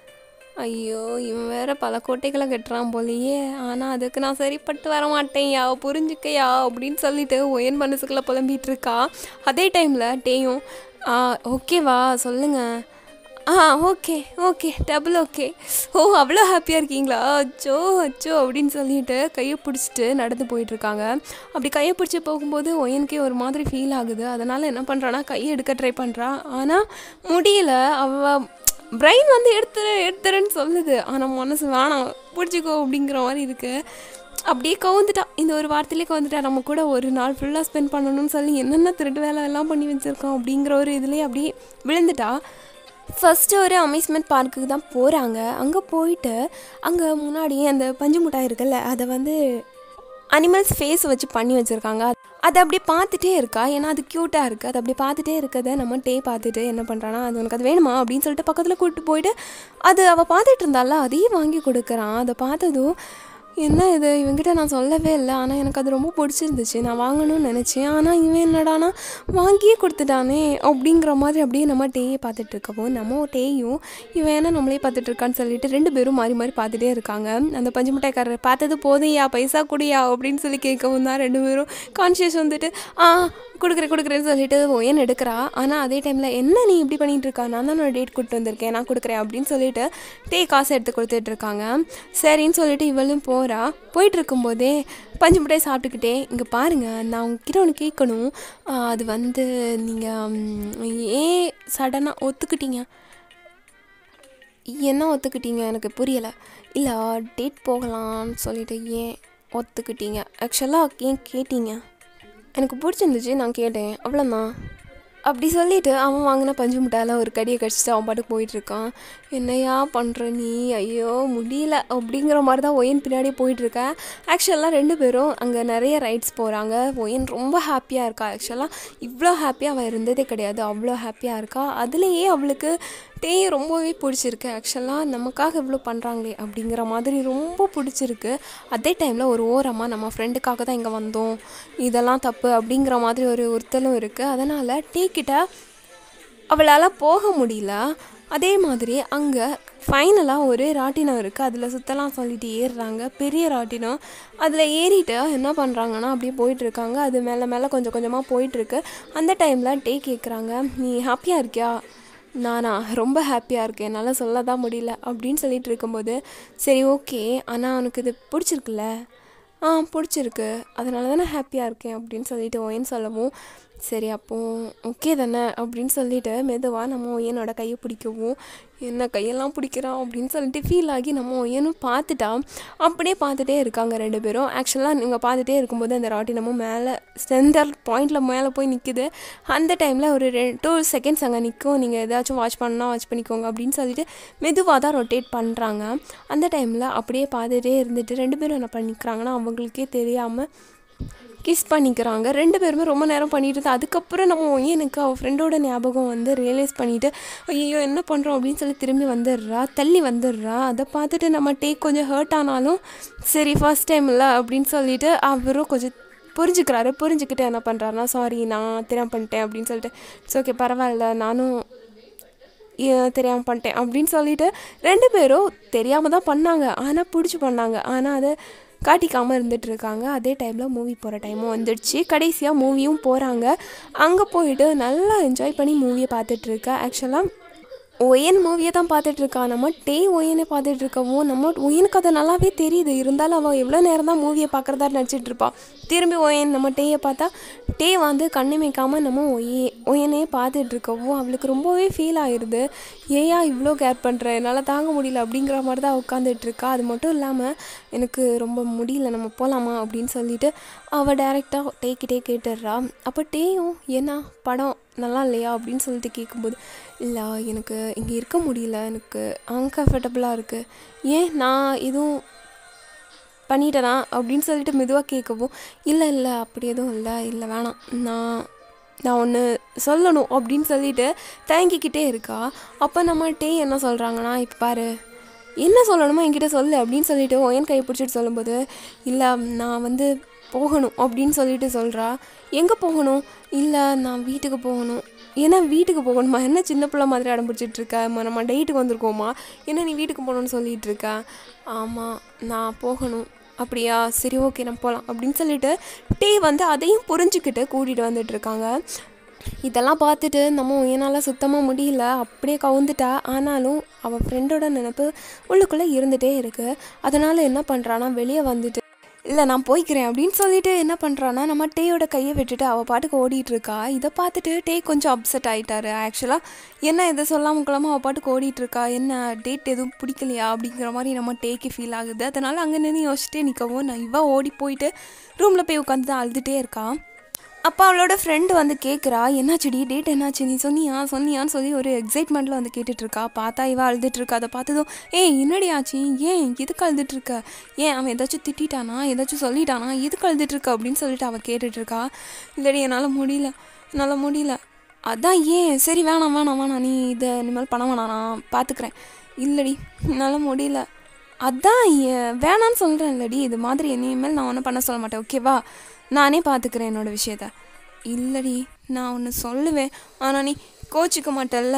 ஐயோ இவன் வேற பல கோட்டைகளை கட்டுறான் போலயே ஆனால் அதுக்கு நான் சரிப்பட்டு வர மாட்டேன்யா புரிஞ்சுக்கையா அப்படின்னு சொல்லிட்டு ஒயன் மனசுக்குள்ளே புலம்பிட்டு இருக்கா அதே டைமில் டேயும் ஆ ஓகேவா சொல்லுங்க ஆ ஆ ஓகே ஓகே டபுள் ஓகே ஓ அவ்வளோ ஹாப்பியாக இருக்கீங்களா அச்சோ அச்சோ அப்படின்னு சொல்லிட்டு கையை பிடிச்சிட்டு நடந்து போயிட்டுருக்காங்க அப்படி கையை பிடிச்சி போகும்போது ஒயனுக்கே ஒரு மாதிரி ஃபீல் ஆகுது அதனால் என்ன பண்ணுறான்னா கையை எடுக்க ட்ரை பண்ணுறா ஆனால் முடியல அவள் பிரெயின் வந்து எடுத்துரு எடுத்துருன்னு சொல்லுது ஆனால் மனசு வேணாம் பிடிச்சிக்கோ அப்படிங்கிற மாதிரி இருக்குது அப்படியே கவுந்துட்டா இந்த ஒரு வார்த்தையிலே கவுந்துட்டா நம்ம கூட ஒரு நாள் ஃபுல்லாக ஸ்பெண்ட் பண்ணணும்னு சொல்லி என்னென்ன திருட்டு வேலை எல்லாம் பண்ணி வச்சுருக்கோம் அப்படிங்கிற ஒரு இதுலேயே அப்படியே விழுந்துட்டா ஃபஸ்ட்டு ஒரு அம்யூஸ்மெண்ட் பார்க்குக்கு தான் போகிறாங்க அங்கே போயிட்டு அங்கே முன்னாடியே அந்த பஞ்சு மிட்டாய் இருக்குல்ல அதை வந்து அனிமல்ஸ் ஃபேஸ் வச்சு பண்ணி வச்சுருக்காங்க அதை அப்படியே பார்த்துட்டே இருக்கா ஏன்னா அது க்யூட்டாக இருக்குது அது அப்படி பார்த்துட்டே இருக்கதை நம்ம டே பார்த்துட்டு என்ன பண்ணுறான்னா அது உனக்கு அது வேணுமா அப்படின்னு சொல்லிட்டு பக்கத்தில் கூப்பிட்டு போயிட்டு அது அவள் பார்த்துட்டு இருந்தால அதையும் வாங்கி கொடுக்குறான் அதை பார்த்ததும் என்ன இது இவங்கிட்ட நான் சொல்லவே இல்லை ஆனால் எனக்கு அது ரொம்ப பிடிச்சிருந்துச்சு நான் வாங்கணும்னு நினச்சேன் ஆனால் இவன் என்னடானா வாங்கியே கொடுத்துட்டானே அப்படிங்கிற மாதிரி அப்படியே நம்ம டேயை பார்த்துட்டு இருக்கவோ நம்ம டேயும் இவன் என்ன நம்மளே பார்த்துட்டு இருக்கான்னு சொல்லிட்டு ரெண்டு பேரும் மாறி மாறி பார்த்துட்டே இருக்காங்க அந்த பஞ்சு மிட்டாய்க்காரர் பார்த்தது போதையா பைசா குடியா அப்படின்னு சொல்லி கேட்கவும் தான் ரெண்டு பேரும் கான்ஷியஸ் வந்துட்டு ஆ கொடுக்குறேன் கொடுக்குறேன்னு சொல்லிட்டு ஒயன் எடுக்கிறா ஆனால் அதே டைமில் என்ன நீ இப்படி பண்ணிட்டு இருக்கா நான் தான் நான் டேட் கூப்பிட்டு வந்திருக்கேன் நான் கொடுக்குறேன் அப்படின்னு சொல்லிட்டு டே காசு எடுத்து கொடுத்துட்டு இருக்காங்க சரின்னு சொல்லிட்டு இவளும் போகிறா போயிட்டு இருக்கும்போதே பஞ்சு மிட்டாய் சாப்பிட்டுக்கிட்டே இங்கே பாருங்கள் நான் உங்ககிட்ட ஒன்று கேட்கணும் ஆ, அது வந்து நீங்கள் ஏன் சடனாக ஒத்துக்கிட்டீங்க என்ன ஒத்துக்கிட்டீங்க எனக்கு புரியலை இல்லை டேட் போகலாம்னு சொல்லிட்டு ஏன் ஒத்துக்கிட்டீங்க ஆக்சுவலாக ஏன் கேட்டீங்க எனக்கு பிடிச்சிருந்துச்சு நான் கேட்டேன் அவ்வளோதான் அப்படி சொல்லிட்டு அவன் வாங்கின பஞ்சு மிட்டாயில் ஒரு கடியை கடிச்சிட்டு அவன் பாட்டுக்கு போயிட்டுருக்கான் என்னையா பண்ணுற நீ ஐயோ முடியல அப்படிங்கிற மாதிரி தான் ஒயன் பின்னாடி போயிட்டுருக்கேன் ஆக்சுவலாக ரெண்டு பேரும் அங்கே நிறைய ரைட்ஸ் போகிறாங்க ஒயன் ரொம்ப ஹாப்பியாக இருக்கா ஆக்சுவலாக இவ்வளோ ஹாப்பியாக அவள் இருந்ததே கிடையாது அவ்வளோ ஹாப்பியாக இருக்கா அதுலேயே அவளுக்கு டே ரொம்பவே பிடிச்சிருக்கு ஆக்சுவலாக நமக்காக இவ்வளோ பண்ணுறாங்களே அப்படிங்கிற மாதிரி ரொம்ப பிடிச்சிருக்கு அதே டைமில் ஒரு ஓரமாக நம்ம ஃப்ரெண்டுக்காக தான் இங்கே வந்தோம் இதெல்லாம் தப்பு அப்படிங்கிற மாதிரி ஒரு ஒருத்தலும் இருக்குது அதனால் டீ கிட்ட அவளால் போக முடியல அதே மாதிரி அங்கே ஃபைனலாக ஒரு ராட்டினம் இருக்குது அதில் சுத்தலாம் சொல்லிட்டு ஏறுறாங்க பெரிய ராட்டினம் அதில் ஏறிட்டு என்ன பண்ணுறாங்கன்னா அப்படியே போயிட்டுருக்காங்க அது மேலே மேலே கொஞ்சம் கொஞ்சமாக போயிட்டுருக்கு அந்த டைமில் டே கேட்குறாங்க நீ ஹாப்பியாக இருக்கியா நானா ரொம்ப ஹாப்பியாக இருக்கேன் என்னால் சொல்ல தான் முடியல அப்படின்னு சொல்லிட்டு இருக்கும்போது சரி ஓகே ஆனால் உனக்கு இது பிடிச்சிருக்குல்ல ஆ பிடிச்சிருக்கு அதனால தான் நான் ஹாப்பியாக இருக்கேன் அப்படின்னு சொல்லிட்டு ஒயன் சொல்லவும் சரி அப்போ ஓகே தானே அப்படின்னு சொல்லிட்டு மெதுவாக நம்ம ஒய்யனோட கையை பிடிக்கவும் என்ன கையெல்லாம் பிடிக்கிறான் அப்படின்னு சொல்லிட்டு ஃபீல் ஆகி நம்ம ஒய்யனும் பார்த்துட்டா அப்படியே பார்த்துட்டே இருக்காங்க ரெண்டு பேரும் ஆக்சுவலாக நீங்கள் பார்த்துட்டே இருக்கும்போது அந்த ராட்டினமும் மேலே சென்டர் பாயிண்டில் மேலே போய் நிற்குது அந்த டைமில் ஒரு ரெ டூ செகண்ட்ஸ் அங்கே நிற்கும் நீங்கள் ஏதாச்சும் வாட்ச் பண்ணால் வாட்ச் பண்ணிக்கோங்க அப்படின்னு சொல்லிட்டு மெதுவாக தான் ரொட்டேட் பண்ணுறாங்க அந்த டைமில் அப்படியே பார்த்துட்டே இருந்துட்டு ரெண்டு பேரும் என்ன பண்ணிக்கிறாங்கன்னா அவங்களுக்கே தெரியாமல் கிஸ் பண்ணிக்கிறாங்க ரெண்டு பேருமே ரொம்ப நேரம் பண்ணிட்டு இருந்தா அதுக்கப்புறம் நம்ம எனக்கு அவள் ஃப்ரெண்டோட ஞாபகம் வந்து ரியலைஸ் பண்ணிவிட்டு ஐயோ என்ன பண்ணுறோம் அப்படின்னு சொல்லி திரும்பி வந்துடுறா தள்ளி வந்துடுறா அதை பார்த்துட்டு நம்ம டேக் கொஞ்சம் ஹர்ட் ஆனாலும் சரி ஃபர்ஸ்ட் டைம் இல்லை அப்படின்னு சொல்லிட்டு அவரும் கொஞ்சம் புரிஞ்சுக்கிறாரு புரிஞ்சுக்கிட்டு என்ன பண்ணுறாருனா சாரி நான் தெரியாம பண்ணிட்டேன் அப்படின்னு சொல்லிட்டு இட்ஸ் ஓகே பரவாயில்ல நானும் தெரியாமல் பண்ணிட்டேன் அப்படின்னு சொல்லிட்டு ரெண்டு பேரும் தெரியாமல் தான் பண்ணாங்க ஆனால் பிடிச்சி பண்ணாங்க ஆனால் அதை காட்டிக்காமல் இருந்துட்டு இருக்காங்க அதே டைமில் மூவி போகிற டைமும் வந்துடுச்சு கடைசியாக மூவியும் போகிறாங்க அங்கே போயிட்டு நல்லா என்ஜாய் பண்ணி மூவியை பார்த்துட்ருக்கா ஆக்சுவலாக ஒயன் மூவியை தான் பார்த்துட்டு இருக்கா நம்ம டே ஒயனை பார்த்துட்டு இருக்கவும் நம்ம ஒயனுக்கு அது நல்லாவே தெரியுது இருந்தாலும் அவள் எவ்வளோ நேரம் தான் மூவியை பார்க்குறதா நடிச்சிட்டு இருப்பா திரும்பி ஒயன் நம்ம டேயை பார்த்தா டே வந்து கண்ணு வைக்காமல் நம்ம ஒயே ஒயனே பார்த்துட்டு இருக்கவும் அவளுக்கு ரொம்பவே ஃபீல் ஆயிடுது ஏயா இவ்வளோ கேர் பண்ணுற என்னால் தாங்க முடியல அப்படிங்கிற மாதிரி தான் உட்காந்துட்டு இருக்கா அது மட்டும் இல்லாமல் எனக்கு ரொம்ப முடியல நம்ம போகலாமா அப்படின்னு சொல்லிட்டு அவள் டேரெக்டாக டேக்கிட்டே கேட்டுடுறா அப்போ டேயும் என்ன படம் நல்லா இல்லையா அப்படின்னு சொல்லிட்டு கேட்கும்போது இல்லை எனக்கு இங்கே இருக்க முடியல எனக்கு அன்கம்ஃபர்டபுளாக இருக்குது ஏன் நான் எதுவும் பண்ணிட்டேனா அப்படின்னு சொல்லிட்டு மெதுவாக கேட்கவும் இல்லை இல்லை அப்படி எதுவும் இல்லை இல்லை வேணாம் நான் நான் ஒன்று சொல்லணும் அப்படின்னு சொல்லிட்டு தேங்கிக்கிட்டே இருக்கா அப்போ நம்ம டே என்ன சொல்கிறாங்கன்னா இப்போ பாரு என்ன சொல்லணுமோ என்கிட்ட சொல்லு அப்படின்னு சொல்லிட்டு ஒயன் கை பிடிச்சிட்டு சொல்லும்போது இல்லை நான் வந்து போகணும் அப்படின்னு சொல்லிட்டு சொல்கிறா எங்கே போகணும் இல்லை நான் வீட்டுக்கு போகணும் ஏன்னா வீட்டுக்கு போகணுமா என்ன சின்ன பிள்ளை மாதிரி அடம் பிடிச்சிட்டு இருக்க ம- நம்ம டேட்டுக்கு வந்திருக்கோமா என்ன நீ வீட்டுக்கு போகணும்னு சொல்லிட்டு இருக்க ஆமாம் நான் போகணும் அப்படியா சரி ஓகே நம்ம போகலாம் அப்படின்னு சொல்லிட்டு டே வந்து அதையும் புரிஞ்சுக்கிட்டு கூட்டிகிட்டு வந்துட்டு இருக்காங்க இதெல்லாம் பார்த்துட்டு நம்ம என்னால் சுத்தமாக முடியல அப்படியே கவுந்துட்டா ஆனாலும் அவள் ஃப்ரெண்டோட நினப்பு உள்ளுக்குள்ளே இருந்துகிட்டே இருக்குது அதனால் என்ன பண்ணுறான்னா வெளியே வந்துட்டு இல்லை நான் போய்க்கிறேன் அப்படின்னு சொல்லிட்டு என்ன பண்ணுறான்னா நம்ம டேயோட கையை விட்டுட்டு அவள் பாட்டுக்கு ஓடிட்டு இருக்கா இதை பார்த்துட்டு டே கொஞ்சம் அப்செட் ஆகிட்டாரு ஆக்சுவலாக என்ன இதை சொல்லாமல் கொள்ளாமல் அவள் பாட்டுக்கு ஓடிட்டு இருக்கா என்ன டேட் எதுவும் பிடிக்கலையா அப்படிங்கிற மாதிரி நம்ம டேக்கு ஃபீல் ஆகுது அதனால் அங்கே நின்று யோசிச்சுட்டே நிற்கவும் நான் இவ ஓடி போயிட்டு ரூமில் போய் உட்காந்து தான் அழுதுகிட்டே இருக்கா அப்போ அவளோட ஃப்ரெண்டு வந்து கேட்குறா என்னாச்சுடி டேட் என்னாச்சு நீ சொன்னியா சொன்னியான்னு சொல்லி ஒரு எக்ஸைட்மெண்ட்டில் வந்து கேட்டுட்ருக்கா பார்த்தா இவ அழுதுட்டு இருக்கா அதை பார்த்ததும் ஏய் என்னடி ஆச்சு ஏன் எதுக்கு அழுதுட்டு இருக்க ஏன் அவன் ஏதாச்சும் திட்டானா ஏதாச்சும் சொல்லிட்டானா எதுக்கு அழுதுட்டு இருக்க அப்படின்னு சொல்லிட்டு அவள் கேட்டுட்ருக்கா இல்லடி என்னால் முடியல என்னால் முடியல அதான் ஏன் சரி வேணாம் வேணாம் வேணாம் நீ இதை இனிமேல் பண்ண வேணாம் நான் பார்த்துக்கிறேன் இல்லடி என்னால் முடியல அதான் ஏ- வேணான்னு சொல்கிறேன் இல்லடி இது மாதிரி இனிமேல் நான் ஒன்றும் பண்ண சொல்ல மாட்டேன் ஓகேவா நானே பார்த்துக்கிறேன் என்னோட விஷயத்த இல்லடி நான் ஒன்று சொல்லுவேன் ஆனால் நீ கோச்சிக்க மாட்டல்ல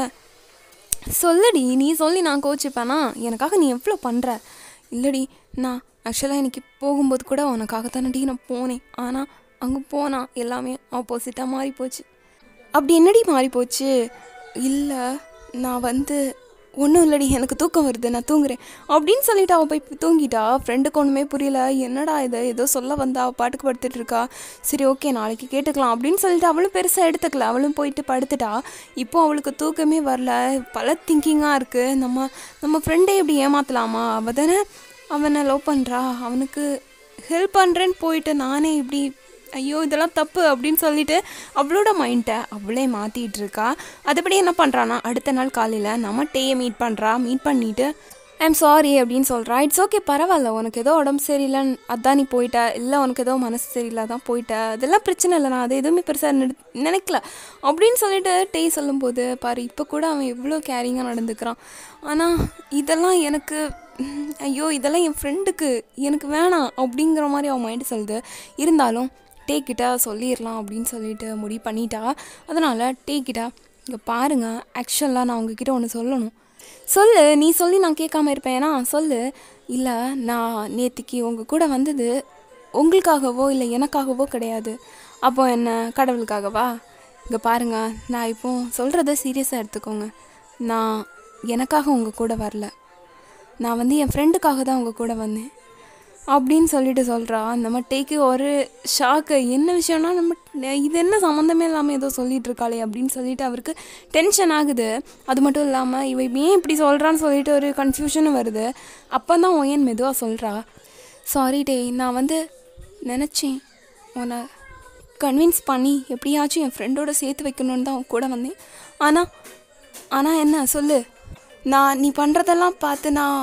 சொல்லடி நீ சொல்லி நான் கோச்சிப்பேனா எனக்காக நீ எவ்வளோ பண்ணுற இல்லடி நான் ஆக்சுவலாக இன்னைக்கு போகும்போது கூட உனக்காக தானடி நான் போனேன் ஆனால் அங்கே போனா எல்லாமே ஆப்போசிட்டாக மாறி போச்சு அப்படி என்னடி மாறி போச்சு இல்லை நான் வந்து ஒன்றும் இல்லடி எனக்கு தூக்கம் வருது நான் தூங்குறேன் அப்படின்னு சொல்லிட்டு அவள் போய் தூங்கிட்டா ஃப்ரெண்டுக்கு ஒன்றுமே புரியல என்னடா இது ஏதோ சொல்ல வந்தா அவள் பாட்டுக்கு படுத்துட்டு இருக்கா சரி ஓகே நாளைக்கு கேட்டுக்கலாம் அப்படின்னு சொல்லிட்டு அவளும் பெருசாக எடுத்துக்கல அவளும் போயிட்டு படுத்துட்டா இப்போ அவளுக்கு தூக்கமே வரல பல திங்கிங்காக இருக்குது நம்ம நம்ம ஃப்ரெண்டை இப்படி ஏமாற்றலாமா அவள் தானே அவனை லவ் பண்ணுறா அவனுக்கு ஹெல்ப் பண்ணுறேன்னு போயிட்டு நானே இப்படி ஐயோ இதெல்லாம் தப்பு அப்படின்னு சொல்லிட்டு அவளோட மைண்டை அவளே மாற்றிட்டு இருக்கா அதுபடி என்ன பண்ணுறான்னா அடுத்த நாள் காலையில் நம்ம டேயை மீட் பண்ணுறா மீட் பண்ணிட்டு ஐம் சாரி அப்படின்னு சொல்கிறா இட்ஸ் ஓகே பரவாயில்ல உனக்கு ஏதோ உடம்பு சரியில்லைன்னு அதான் நீ போயிட்ட இல்லை உனக்கு ஏதோ மனசு சரியில்லை தான் போயிட்ட அதெல்லாம் பிரச்சனை இல்லை நான் அது எதுவுமே பெருசாக நினைக்கல அப்படின்னு சொல்லிட்டு டேய் சொல்லும்போது பாரு இப்போ கூட அவன் எவ்வளோ கேரிங்காக நடந்துக்கிறான் ஆனால் இதெல்லாம் எனக்கு ம், ஐயோ இதெல்லாம் என் ஃப்ரெண்டுக்கு எனக்கு வேணாம் அப்படிங்கிற மாதிரி அவன் மைண்டு சொல்லுது இருந்தாலும் டே கிட்ட சொல்லிடலாம் அப்படின்னு சொல்லிட்டு முடிவு பண்ணிட்டா அதனால் டே கிட்ட இங்கே பாருங்க ஆக்சுவலாக நான் உங்ககிட்ட ஒன்று சொல்லணும் சொல்லு நீ சொல்லி நான் கேட்காம இருப்பேனா சொல்லு இல்லை நான் நேற்றுக்கு உங்கள் கூட வந்தது உங்களுக்காகவோ இல்லை எனக்காகவோ கிடையாது அப்போ என்ன கடவுளுக்காகவா இங்கே பாருங்க நான் இப்போ சொல்கிறத சீரியஸாக எடுத்துக்கோங்க நான் எனக்காக உங்கள் கூட வரல நான் வந்து என் ஃப்ரெண்டுக்காக தான் உங்கள் கூட வந்தேன் அப்படின்னு சொல்லிட்டு சொல்கிறா நம்ம டேக்கு ஒரு ஷாக்கு என்ன விஷயம்னா நம்ம இது என்ன சம்மந்தமே இல்லாமல் ஏதோ சொல்லிட்டு இருக்காளே அப்படின்னு சொல்லிட்டு அவருக்கு டென்ஷன் ஆகுது அது மட்டும் இல்லாமல் இவ ஏன் இப்படி சொல்கிறான்னு சொல்லிட்டு ஒரு கன்ஃபியூஷனும் வருது அப்போ தான் ஒயன் மெதுவாக சொல்கிறா சாரி டே நான் வந்து நினச்சேன் உன்னை கன்வின்ஸ் பண்ணி எப்படியாச்சும் என் ஃப்ரெண்டோட சேர்த்து வைக்கணுன்னு தான் உன் கூட வந்தேன் ஆனால் ஆனால் என்ன சொல்லு நான் நீ பண்ணுறதெல்லாம் பார்த்து நான்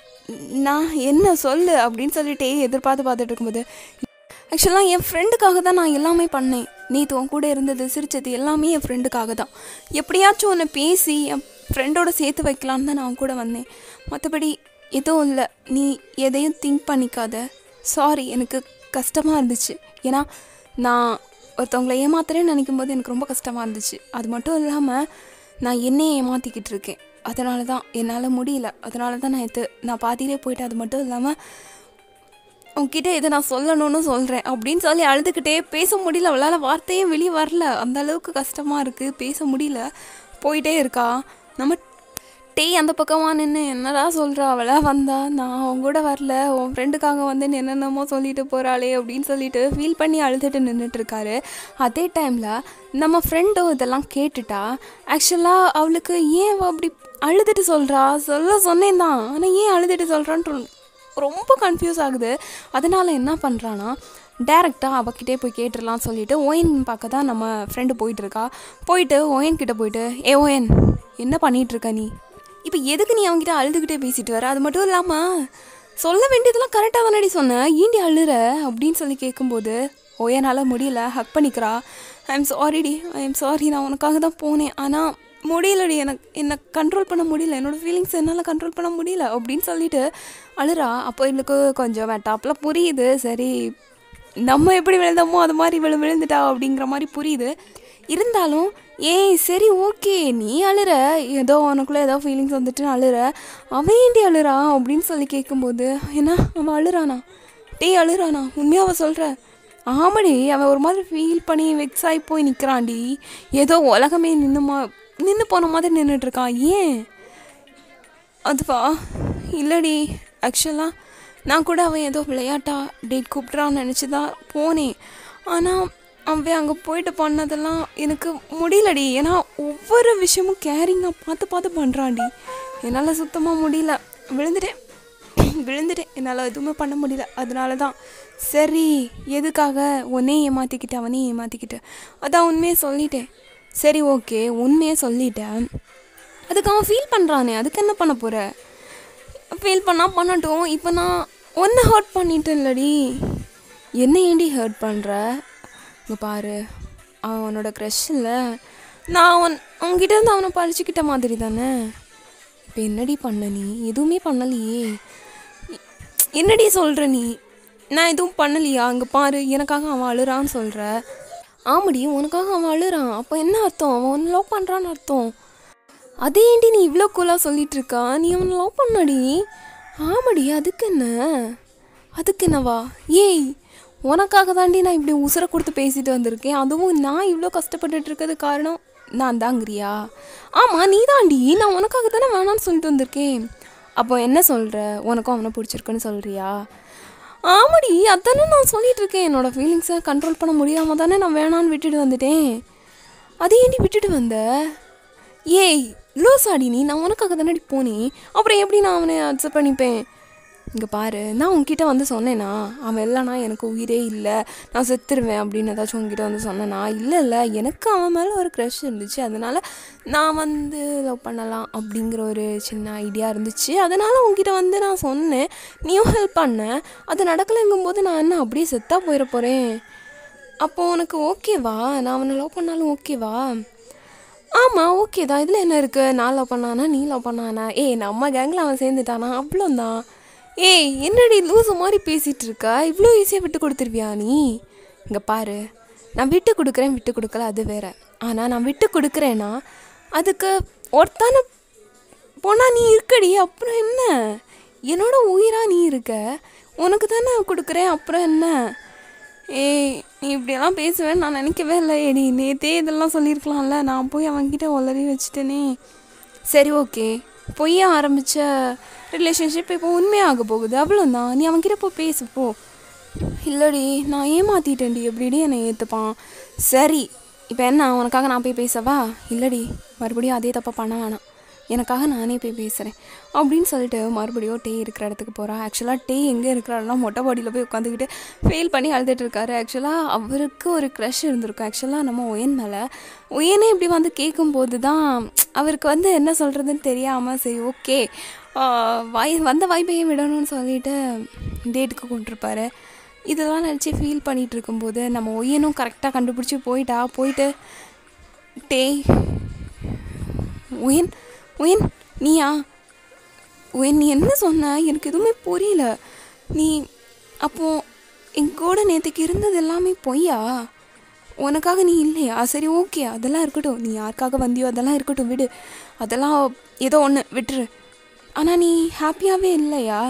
நான் என்ன சொல்லு அப்படின்னு சொல்லிட்டே எதிர்பார்த்து பார்த்துட்டு இருக்கும்போது ஆக்சுவலாக என் ஃப்ரெண்டுக்காக தான் நான் எல்லாமே பண்ணேன் நேற்று உன் கூட இருந்தது சிரிச்சது எல்லாமே என் ஃப்ரெண்டுக்காக தான் எப்படியாச்சும் உன்னை பேசி என் ஃப்ரெண்டோட சேர்த்து வைக்கலான்னு தான் நான் உன் கூட வந்தேன் மற்றபடி எதுவும் இல்லை நீ எதையும் திங்க் பண்ணிக்காத சாரி எனக்கு கஷ்டமாக இருந்துச்சு ஏன்னா நான் ஒருத்தவங்களை ஏமாத்துறேன்னு நினைக்கும் போது எனக்கு ரொம்ப கஷ்டமாக இருந்துச்சு அது மட்டும் இல்லாமல் நான் என்னையே ஏமாற்றிக்கிட்டு இருக்கேன் அதனால தான் என்னால் முடியல அதனால தான் நான் இது நான் பாதியிலே போயிட்டு அது மட்டும் இல்லாமல் உன்கிட்ட இதை நான் சொல்லணும்னு சொல்கிறேன் அப்படின்னு சொல்லி அழுதுகிட்டே பேச முடியல அவளால் வார்த்தையே வெளியே வரல அந்த அளவுக்கு கஷ்டமாக இருக்குது பேச முடியல போயிட்டே இருக்கா நம்ம டேய் அந்த பக்கமாக நின்று என்னடா சொல்கிறா அவளா வந்தா நான் அவங்க கூட வரல உன் ஃப்ரெண்டுக்காக வந்து என்னென்னமோ சொல்லிட்டு போகிறாளே அப்படின்னு சொல்லிட்டு ஃபீல் பண்ணி அழுதுட்டு நின்றுட்டு இருக்காரு அதே டைமில் நம்ம ஃப்ரெண்டும் இதெல்லாம் கேட்டுட்டா ஆக்சுவலாக அவளுக்கு ஏன் அவ அப்படி அழுதுட்டு சொல்கிறா சொல்ல சொன்னேன் தான் ஆனால் ஏன் அழுதுட்டு சொல்கிறான்ட்டு ரொம்ப கன்ஃபியூஸ் ஆகுது அதனால் என்ன பண்ணுறான்னா டேரெக்டாக அவகிட்டே போய் கேட்டுடலாம் சொல்லிட்டு ஓஎன் பார்க்க தான் நம்ம ஃப்ரெண்டு போயிட்டுருக்கா போயிட்டு ஓஎன் கிட்ட போயிட்டு ஏ ஓஎன் என்ன பண்ணிட்டு இருக்க நீ இப்போ எதுக்கு நீ அவங்ககிட்ட அழுதுகிட்டே பேசிட்டு வர அது மட்டும் இல்லாமல் சொல்ல வேண்டியதெல்லாம் கரெக்டாக தானடி சொன்னேன் ஏண்டி அழுற அப்படின்னு சொல்லி கேட்கும்போது ஓயனால் முடியல ஹக் பண்ணிக்கிறா ஐ எம் சாரிடி ஐ எம் சாரி நான் உனக்காக தான் போனேன் ஆனால் முடியலடி எனக்கு என்னை கண்ட்ரோல் பண்ண முடியல என்னோடய ஃபீலிங்ஸ் என்னால் கண்ட்ரோல் பண்ண முடியல அப்படின்னு சொல்லிட்டு அழுறா அப்போ இவளுக்கு கொஞ்சம் வெட்டாப்பில் புரியுது சரி நம்ம எப்படி விழுந்தோமோ அது மாதிரி விழு விழுந்துட்டா அப்படிங்கிற மாதிரி புரியுது இருந்தாலும் ஏய் சரி ஓகே நீ அழுற ஏதோ உனக்குள்ளே ஏதோ ஃபீலிங்ஸ் வந்துட்டு அழுற அவன் ஏண்டி அழுறா அப்படின்னு சொல்லி கேட்கும்போது என்ன அவன் அழுறானா டேய் அழுறானா உண்மையாக அவள் சொல்கிற ஆமாடி அவன் ஒரு மாதிரி ஃபீல் பண்ணி வெக்ஸ் ஆகி போய் நிற்கிறான்டி ஏதோ உலகமே நின்று மா நின்று போன மாதிரி நின்றுட்டுருக்கான் ஏன் அதுவா இல்லடி ஆக்சுவலாக நான் கூட அவன் ஏதோ விளையாட்டா டேட் கூப்பிட்றான்னு நினச்சி தான் போனேன் ஆனால் அவன் அங்கே போயிட்டு பண்ணதெல்லாம் எனக்கு முடியலடி ஏன்னா ஒவ்வொரு விஷயமும் கேரிங்காக பார்த்து பார்த்து பண்ணுறான்டி என்னால் சுத்தமாக முடியல விழுந்துட்டேன் விழுந்துட்டேன் என்னால் எதுவுமே பண்ண முடியல அதனால தான் சரி எதுக்காக உன்னே ஏமாற்றிக்கிட்டு அவனே ஏமாற்றிக்கிட்டு அதான் உண்மையை சொல்லிட்டேன் சரி ஓகே உண்மையை சொல்லிட்டேன் அதுக்கு அவன் ஃபீல் பண்ணுறானே அதுக்கு என்ன பண்ண போகிற ஃபீல் பண்ணால் பண்ணட்டும் இப்போ நான் ஒன்றை ஹர்ட் பண்ணிட்டேன் இல்லடி என்ன ஏண்டி ஹர்ட் பண்ணுற இங்கே பாரு அவனோட க்ரஷ் இல்லை நான் அவன் அவன்கிட்ட இருந்து அவனை பறிச்சுக்கிட்ட மாதிரி தானே இப்போ என்னடி பண்ண நீ எதுவுமே பண்ணலையே என்னடி சொல்கிற நீ நான் எதுவும் பண்ணலையா அங்கே பாரு எனக்காக அவன் அழுறான்னு சொல்கிற ஆமாடி உனக்காக அவன் அழுறான் அப்போ என்ன அர்த்தம் அவன் ஒன்று லவ் பண்ணுறான்னு அர்த்தம் அதே ஏண்டி நீ இவ்வளோ கூலாக சொல்லிட்டு இருக்கா நீ அவனை லவ் பண்ணடி ஆமாடி அதுக்கு என்ன அதுக்கு என்னவா ஏய் உனக்காக தாண்டி நான் இப்படி உசுரை கொடுத்து பேசிட்டு வந்திருக்கேன் அதுவும் நான் இவ்வளோ கஷ்டப்பட்டுட்டு இருக்கிறது காரணம் நான் தாங்கிறியா ஆமாம் நீ தாண்டி நான் உனக்காக தானே வேணாம்னு சொல்லிட்டு வந்திருக்கேன் அப்போ என்ன சொல்கிற உனக்கும் அவனை பிடிச்சிருக்குன்னு சொல்கிறியா ஆமாடி அதானே நான் சொல்லிட்டு இருக்கேன் என்னோட ஃபீலிங்ஸை கண்ட்ரோல் பண்ண முடியாமல் தானே நான் வேணான்னு விட்டுட்டு வந்துட்டேன் அதை ஏண்டி விட்டுட்டு வந்த ஏய் லூசாடி நீ நான் உனக்காக தானடி போனேன் அப்புறம் எப்படி நான் அவனை அக்செப்ட் பண்ணிப்பேன் இங்கே பாரு நான் உன்கிட்ட வந்து சொன்னேனா அவன் இல்லைனா எனக்கு உயிரே இல்லை நான் செத்துருவேன் அப்படின்னு ஏதாச்சும் உங்ககிட்ட வந்து சொன்னேனா இல்லை இல்லை எனக்கு அவன் மேலே ஒரு க்ரஷ் இருந்துச்சு அதனால் நான் வந்து லவ் பண்ணலாம் அப்படிங்கிற ஒரு சின்ன ஐடியா இருந்துச்சு அதனால் உங்ககிட்ட வந்து நான் சொன்னேன் நீயும் ஹெல்ப் பண்ண அது நடக்கலைங்கும்போது நான் என்ன அப்படியே செத்தாக போயிட போகிறேன் அப்போது உனக்கு ஓகேவா நான் அவனை லவ் பண்ணாலும் ஓகேவா ஆமாம் ஓகே தான் இதில் என்ன இருக்குது நான் லவ் பண்ணானா நீ லவ் பண்ணானா ஏய் நம்ம கேங்கில் அவன் சேர்ந்துட்டானா அவ்வளோந்தான் ஏய் என்னடி லூசு மாதிரி பேசிகிட்டு இருக்கா இவ்வளோ ஈஸியாக விட்டு கொடுத்துருவியா நீ இங்கே பாரு நான் விட்டு கொடுக்குறேன் விட்டு கொடுக்கல அது வேற ஆனால் நான் விட்டு கொடுக்குறேன்னா அதுக்கு ஒருத்தான போனால் நீ இருக்கடி அப்புறம் என்ன என்னோட உயிராக நீ இருக்க உனக்கு தானே கொடுக்குறேன் அப்புறம் என்ன ஏய் நீ இப்படியெல்லாம் பேசுவேன்னு நான் நினைக்கவே இல்லை ஏடி நேத்தே இதெல்லாம் சொல்லியிருக்கலாம்ல நான் போய் அவன்கிட்ட உளறி வச்சுட்டேனே சரி ஓகே பொய்ய ஆரம்பித்த ரிலேஷன்ஷிப் இப்போ உண்மையாக போகுது அவ்வளோதான் நீ அவன்கிட்ட போ பேசு போ இல்லடி நான் ஏமாத்திட்டேன்டி எப்படிடி என்னை ஏற்றுப்பான் சரி இப்போ என்ன உனக்காக நான் போய் பேசவா இல்லடி மறுபடியும் அதே தப்பை பண்ண வேணாம் எனக்காக நானே போய் பேசுகிறேன் அப்படின்னு சொல்லிட்டு மறுபடியும் டே இருக்கிற இடத்துக்கு போகிறா ஆக்சுவலாக டே எங்கே இருக்கிறாருலாம் மொட்டை பாடியில் போய் உட்காந்துக்கிட்டு ஃபெயில் பண்ணி அழுதுட்டு இருக்காரு ஆக்சுவலாக அவருக்கு ஒரு க்ரஷ் இருந்திருக்கும் ஆக்சுவலாக நம்ம ஒயன் மேலே ஒயனே இப்படி வந்து கேட்கும்போது தான் அவருக்கு வந்து என்ன சொல்கிறதுன்னு தெரியாமல் சரி ஓகே வாய் வந்த வாய்ப்பையே விடணும்னு சொல்லிட்டு டேட்டுக்கு கொண்டிருப்பாரு இதெல்லாம் நினச்சி ஃபீல் பண்ணிகிட்டு இருக்கும்போது நம்ம ஒய்யனும் கரெக்டாக கண்டுபிடிச்சி போயிட்டா போயிட்டு டேய் உயன் உயன் நீயா உயன் நீ என்ன சொன்ன எனக்கு எதுவுமே புரியல நீ அப்போ என் கூட நேற்றுக்கு இருந்தது எல்லாமே பொய்யா உனக்காக நீ இல்லையா சரி ஓகே அதெல்லாம் இருக்கட்டும் நீ யாருக்காக வந்தியோ அதெல்லாம் இருக்கட்டும் விடு அதெல்லாம் ஏதோ ஒன்று விட்டுரு ஆனால் நீ ஹாப்பியாகவே இல்லையா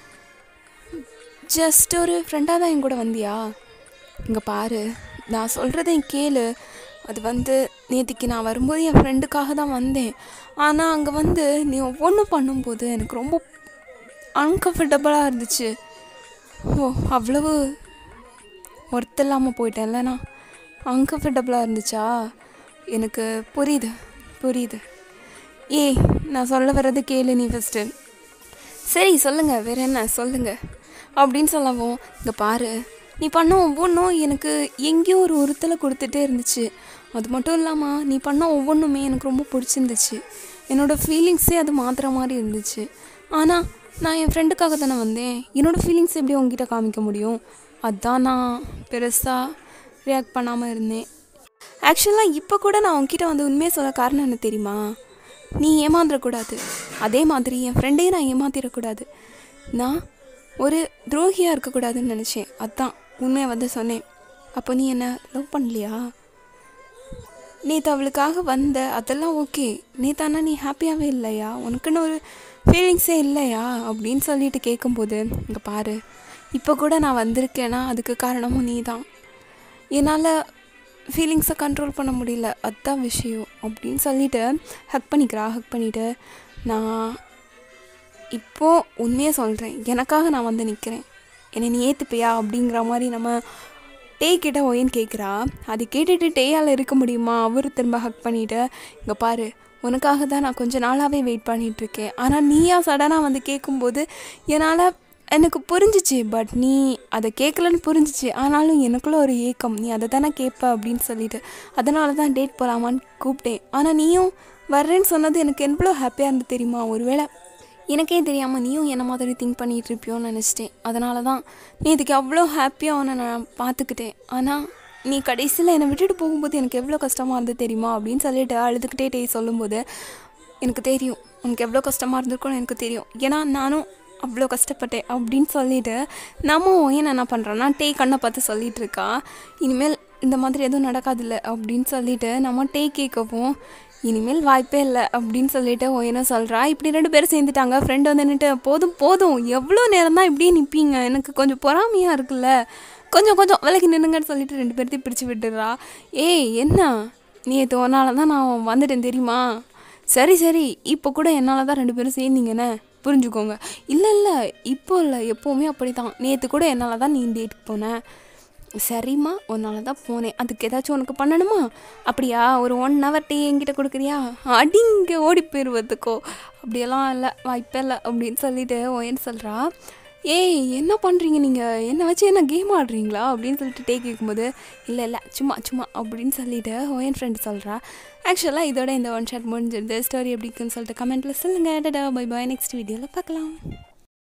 ஜஸ்ட் ஒரு ஃப்ரெண்டாக தான் என் கூட வந்தியா இங்கே பாரு நான் சொல்கிறத கேளு அது வந்து நேற்றுக்கு நான் வரும்போது என் ஃப்ரெண்டுக்காக தான் வந்தேன் ஆனால் அங்கே வந்து நீ ஒவ்வொன்றும் பண்ணும்போது எனக்கு ரொம்ப அன்கம்ஃபர்டபுளாக இருந்துச்சு ஓ அவ்வளவு ஒர்த் இல்லாமல் போயிட்டேன்ல நான் அன்கம்ஃபர்டபுளாக இருந்துச்சா எனக்கு புரியுது புரியுது ஏய் நான் சொல்ல வர்றது கேளு நீ ஃபஸ்ட்டு சரி சொல்லுங்கள் வேற என்ன சொல்லுங்கள் அப்படின்னு சொல்லவும் இங்கே பாரு நீ பண்ண ஒவ்வொன்றும் எனக்கு எங்கேயோ ஒரு உறுத்தலை கொடுத்துட்டே இருந்துச்சு அது மட்டும் இல்லாமல் நீ பண்ண ஒவ்வொன்றுமே எனக்கு ரொம்ப பிடிச்சிருந்துச்சு என்னோடய ஃபீலிங்ஸே அது மாற்றுற மாதிரி இருந்துச்சு ஆனால் நான் என் ஃப்ரெண்டுக்காக தானே வந்தேன் என்னோடய ஃபீலிங்ஸ் எப்படி உங்ககிட்ட காமிக்க முடியும் அதான் நான் பெருசாக ரியாக்ட் பண்ணாமல் இருந்தேன் ஆக்சுவலாக இப்போ கூட நான் உங்ககிட்ட வந்து உண்மையை சொல்ல காரணம் என்ன தெரியுமா நீ ஏமாந்துடக்கூடாது அதே மாதிரி என் ஃப்ரெண்டையும் நான் ஏமாத்திடக்கூடாது நான் ஒரு துரோகியாக இருக்கக்கூடாதுன்னு நினச்சேன் அதான் உண்மையை வந்து சொன்னேன் அப்போ நீ என்ன லவ் பண்ணலையா நேற்று அவளுக்காக வந்த அதெல்லாம் ஓகே நேத்தானா நீ ஹாப்பியாகவே இல்லையா உனக்குன்னு ஒரு ஃபீலிங்ஸே இல்லையா அப்படின்னு சொல்லிட்டு கேட்கும்போது இங்கே பாரு இப்போ கூட நான் வந்திருக்கேன்னா அதுக்கு காரணமும் நீ தான் என்னால் ஃபீலிங்ஸை கண்ட்ரோல் பண்ண முடியல அதுதான் விஷயம் அப்படின்னு சொல்லிட்டு ஹக் பண்ணிக்கிறா ஹக் பண்ணிவிட்டு நான் இப்போது உண்மையாக சொல்கிறேன் எனக்காக நான் வந்து நிற்கிறேன் என்னை நீ ஏற்றுப்பியா அப்படிங்கிற மாதிரி நம்ம டே கிட்ட ஒயன் கேட்குறா அது கேட்டுட்டு டேயால் இருக்க முடியுமா அவர் திரும்ப ஹக் பண்ணிவிட்டு இங்கே பாரு உனக்காக தான் நான் கொஞ்ச நாளாகவே வெயிட் பண்ணிகிட்ருக்கேன் ஆனால் நீயா சடனாக வந்து கேட்கும்போது என்னால் எனக்கு புரிஞ்சிச்சு பட் நீ அதை கேட்கலன்னு புரிஞ்சிச்சு ஆனாலும் எனக்குள்ள ஒரு ஏக்கம் நீ அதை தானே கேட்ப அப்படின்னு சொல்லிட்டு அதனால தான் டேட் போகலாமான்னு கூப்பிட்டேன் ஆனால் நீயும் வர்றேன்னு சொன்னது எனக்கு எவ்வளோ ஹாப்பியாக இருந்து தெரியுமா ஒருவேளை எனக்கே தெரியாமல் நீயும் என்ன மாதிரி திங்க் பண்ணிகிட்டு இருப்பியோன்னு நினச்சிட்டேன் அதனால தான் நீ இதுக்கு அவ்வளோ ஹாப்பியாக உன்னை நான் பார்த்துக்கிட்டேன் ஆனால் நீ கடைசியில் என்னை விட்டுட்டு போகும்போது எனக்கு எவ்வளோ கஷ்டமாக இருந்து தெரியுமா அப்படின்னு சொல்லிட்டு அழுதுகிட்டே டே சொல்லும்போது எனக்கு தெரியும் உனக்கு எவ்வளோ கஷ்டமாக இருந்திருக்கும்னு எனக்கு தெரியும் ஏன்னா நானும் அவ்வளோ கஷ்டப்பட்டேன் அப்படின்னு சொல்லிட்டு நம்ம ஏன் என்ன பண்ணுறோன்னா டே கண்ணை பார்த்து சொல்லிட்டு இருக்கா இனிமேல் இந்த மாதிரி எதுவும் நடக்காதில்ல அப்படின்னு சொல்லிட்டு நம்ம டே கேட்கவும் இனிமேல் வாய்ப்பே இல்லை அப்படின்னு சொல்லிட்டு ஒயனும் சொல்கிறா இப்படி ரெண்டு பேரும் சேர்ந்துட்டாங்க ஃப்ரெண்டு வந்து நின்றுட்டு போதும் போதும் எவ்வளோ நேரம் தான் இப்படியே நிற்பீங்க எனக்கு கொஞ்சம் பொறாமையாக இருக்குல்ல கொஞ்சம் கொஞ்சம் விலைக்கு நின்னுங்கன்னு சொல்லிட்டு ரெண்டு பேர்த்தையும் பிரித்து விட்டுடுறா ஏய் என்ன நீ தோனால தான் நான் வந்துட்டேன் தெரியுமா சரி சரி இப்போ கூட என்னால் தான் ரெண்டு பேரும் சேர்ந்தீங்கண்ணே புரிஞ்சுக்கோங்க இல்லை இல்லை இப்போ இல்லை எப்போவுமே அப்படி தான் நேற்று கூட என்னால் தான் நீ டேட்டுக்கு போனேன் சரிம்மா உன்னால தான் போனேன் அதுக்கு ஏதாச்சும் உனக்கு பண்ணணுமா அப்படியா ஒரு ஒன் ஹவர் டீ என்கிட்ட கொடுக்குறியா அடிங்க ஓடி போயிடுவதுக்கோ அப்படியெல்லாம் இல்லை வாய்ப்பே இல்லை அப்படின்னு சொல்லிட்டு ஒயன் சொல்கிறா ஏய் என்ன பண்ணுறீங்க நீங்கள் என்னை வச்சு என்ன கேம் ஆடுறீங்களா அப்படின்னு சொல்லிட்டு டே கேட்கும்போது இல்லை இல்லை சும்மா சும்மா அப்படின்னு சொல்லிட்டு ஒயன் ஃப்ரெண்ட் சொல்கிறா ஆக்சுவலாக இதோட இந்த ஒன் ஷாட் முடிஞ்சிருது ஸ்டோரி எப்படி இருக்குன்னு சொல்லிட்டு கமெண்ட்டில் சொல்லுங்கள் டடா பை பாய் நெக்ஸ்ட் வீடியோவில் பார்க்கலாம்